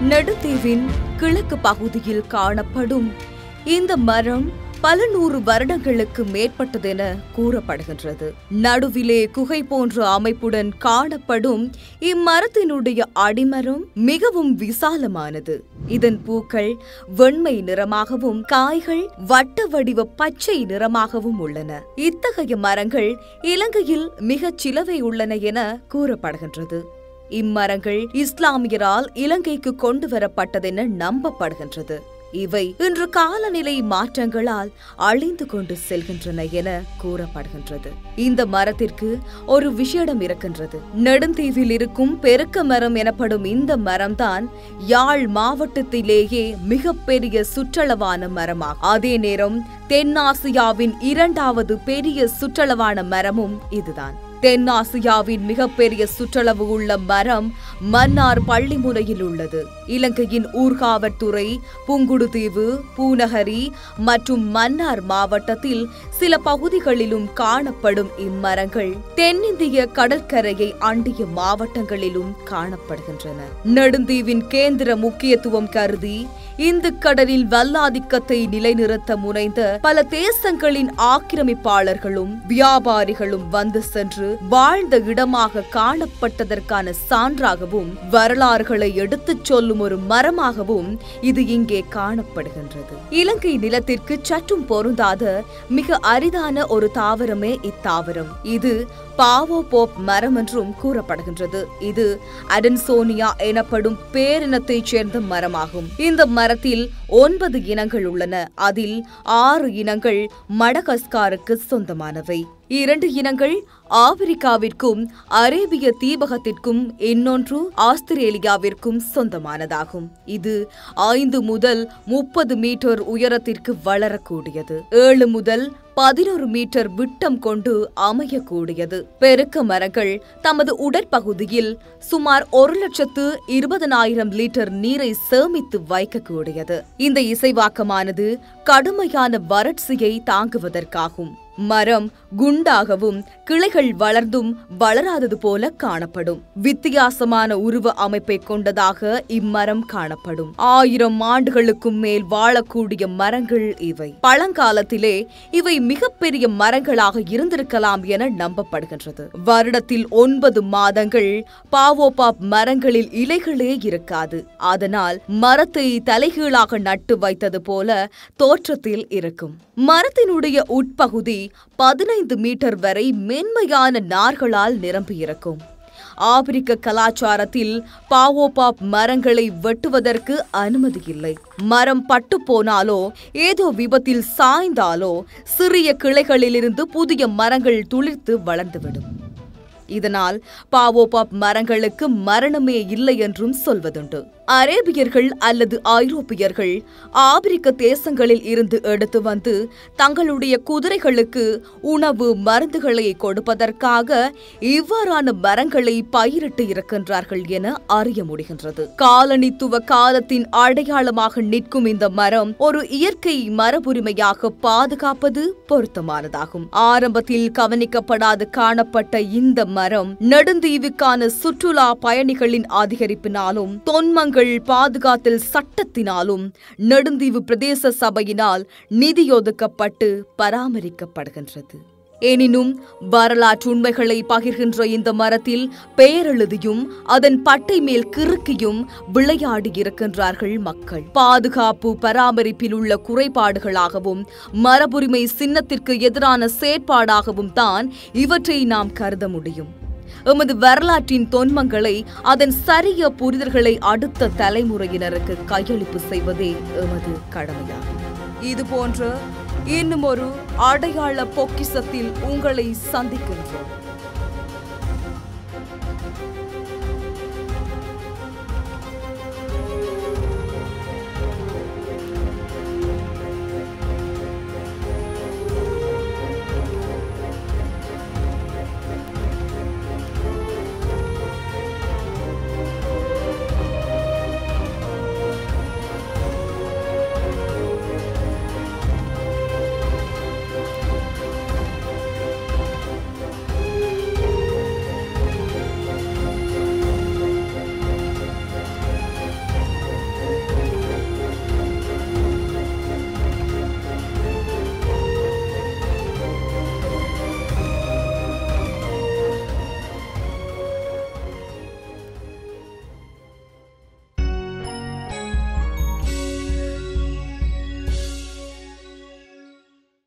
நெடுந்தீவின் கிழக்கு பகுதியில் காணப்படும் இந்த மரம் பல நூறு வருடங்களுக்கு மேற்பட்டதென கூறப்படுகின்றது நடுவிலே குகை போன்ற அமைப்புடன் காணப்படும் இம்மரத்தினுடைய அடிமரம் மிகவும் விசாலமானது இதன் பூக்கள் வெண்மை நிறமாகவும் காய்கள் வட்ட வடிவ பச்சை நிறமாகவும் உள்ளன இத்தகைய மரங்கள் இலங்கையில் மிகச் சிலவே உள்ளன என கூறப்படுகின்றது இம்மரங்கள் இஸ்லாமியரால் இலங்கைக்கு கொண்டு வரப்பட்டதென நம்பப்படுகின்றது இவை இன்று காலநிலை மாற்றங்களால் அழிந்து கொண்டு செல்கின்றன என கூறப்படுகின்றது இந்த மரத்திற்கு ஒரு விஷயம் இருக்கின்றது நெடுந்தீவில் இருக்கும் பெருக்க மரம் எனப்படும் இந்த மரம்தான் யாழ் மாவட்டத்திலேயே மிகப்பெரிய சுற்றளவான மரமாகும் அதே நேரம் தென்னாசியாவின் இரண்டாவது பெரிய சுற்றளவான மரமும் இதுதான் தென்னாசியாவின் மிகப்பெரிய சுற்றளவு உள்ள மரம் மன்னார் பள்ளிமுனையில் உள்ளது இலங்கையின் ஊர்காவற்துறை புங்குடுதீவு பூநகரி மற்றும் மன்னார் மாவட்டத்தில் சில பகுதிகளிலும் காணப்படும் இம்மரங்கள் தென்னிந்திய கடற்கரையை அண்டிய மாவட்டங்களிலும் காணப்படுகின்றன நெடுந்தீவின் கேந்திர முக்கியத்துவம் கருதி இந்து கடலில் வல்லாதிக்கத்தை நிலைநிறுத்த முனைந்த பல தேசங்களின் ஆக்கிரமிப்பாளர்களும் வியாபாரிகளும் வந்து சென்று வாழ்ந்த இடமாக காணப்பட்டதற்கான சான்றாகவும் வரலாறுகளை எடுத்துச் சொல்லும் ஒரு மரமாகவும் இது இங்கே காணப்படுகின்றது இலங்கை நிலத்திற்கு சற்றும் பொருந்தாத மிக அரிதான ஒரு தாவரமே இத்தாவரம் இது பாவோ போப் மரம் என்றும் கூறப்படுகின்றது இது அடன்சோனியா எனப்படும் பேரினத்தைச் சேர்ந்த மரமாகும் இந்த மரத்தில் ஒன்பது இனங்கள் உள்ளன அதில் ஆறு இனங்கள் மடகஸ்காருக்கு சொந்தமானவை இரண்டு இனங்கள் ஆப்பிரிக்காவிற்கும் அரேபிய தீபகத்திற்கும் இன்னொன்று ஆஸ்திரேலியாவிற்கும் சொந்தமானதாகும் இது ஐந்து முதல் முப்பது மீட்டர் உயரத்திற்கு வளரக்கூடியது ஏழு முதல் பதினோரு மீட்டர் விட்டம் கொண்டு அமையக்கூடியது பெருக்க மரங்கள் தமது உடற்பகுதியில் சுமார் ஒரு லட்சத்து இருபதனாயிரம் லிட்டர் நீரை சேமித்து வைக்கக்கூடியது இந்த இசைவாக்கமானது கடுமையான வறட்சியை தாங்குவதற்காகும் மரம் குண்டாகவும் கிளைகள் வளர்ந்தும் வளராதது போல காணப்படும் வித்தியாசமான உருவ அமைப்பை கொண்டதாக இம்மரம் காணப்படும் ஆயிரம் ஆண்டுகளுக்கும் மேல் வாழக்கூடிய மரங்கள் இவை பழங்காலத்திலே இவை மிகப்பெரிய மரங்களாக இருந்திருக்கலாம் என நம்பப்படுகின்றது வருடத்தில் ஒன்பது மாதங்கள் பாவோபாப் மரங்களில் இலைகளே இருக்காது அதனால் மரத்தை தலைகீழாக நட்டு வைத்தது போல தோற்றத்தில் இருக்கும் மரத்தினுடைய உட்பகுதி பதினைந்து மீட்டர் வரை மென்மையான நார்களால் நிரம்பியிருக்கும் ஆப்பிரிக்க கலாச்சாரத்தில் பாவோபாப் மரங்களை வெட்டுவதற்கு அனுமதி இல்லை மரம் பட்டு போனாலோ ஏதோ விபத்தில் சாய்ந்தாலோ சிறிய கிளைகளிலிருந்து புதிய மரங்கள் துளிர்த்து வளர்ந்துவிடும் இதனால் பாவோபாப் மரங்களுக்கு மரணமே இல்லை என்றும் சொல்வதுண்டு அரேபியர்கள் அல்லது ஐரோப்பியர்கள் ஆப்பிரிக்க தேசங்களில் இருந்து எடுத்து வந்து தங்களுடைய குதிரைகளுக்கு உணவு மருந்துகளை கொடுப்பதற்காக இவ்வாறான மரங்களை பயிரிட்டு இருக்கின்றார்கள் என அறிய முடிகின்றது காலனித்துவ காலத்தின் அடையாளமாக நிற்கும் இந்த மரம் ஒரு இயற்கை மரபுரிமையாக பாதுகாப்பது பொருத்தமானதாகும் ஆரம்பத்தில் கவனிக்கப்படாது காணப்பட்ட இந்த மரம் நெடுந்தீவுக்கான சுற்றுலா பயணிகளின் அதிகரிப்பினாலும் தொன்மங்கள் பாதுகாத்தல் சட்டத்தினாலும் நெடுந்தீவு பிரதேச சபையினால் நிதி ஒதுக்கப்பட்டு பராமரிக்கப்படுகின்றது எனினும் வரலாற்று உண்மைகளை பகிர்கின்ற இந்த மரத்தில் பெயரெழுதியும் அதன் பட்டை மேல் கிறுக்கியும் விளையாடி இருக்கின்றார்கள் மக்கள் பாதுகாப்பு பராமரிப்பில் உள்ள குறைபாடுகளாகவும் மரபுரிமை சின்னத்திற்கு எதிரான செயற்பாடாகவும் தான் இவற்றை நாம் கருத முடியும் எமது வரலாற்றின் தொன்மங்களை அதன் சரிய புரிதல்களை அடுத்த தலைமுறையினருக்கு கையளிப்பு செய்வதே எமது கடமையாகும் இது போன்ற இன்னும் ஒரு அடையாள பொக்கிசத்தில் உங்களை சந்திக்கின்றோம்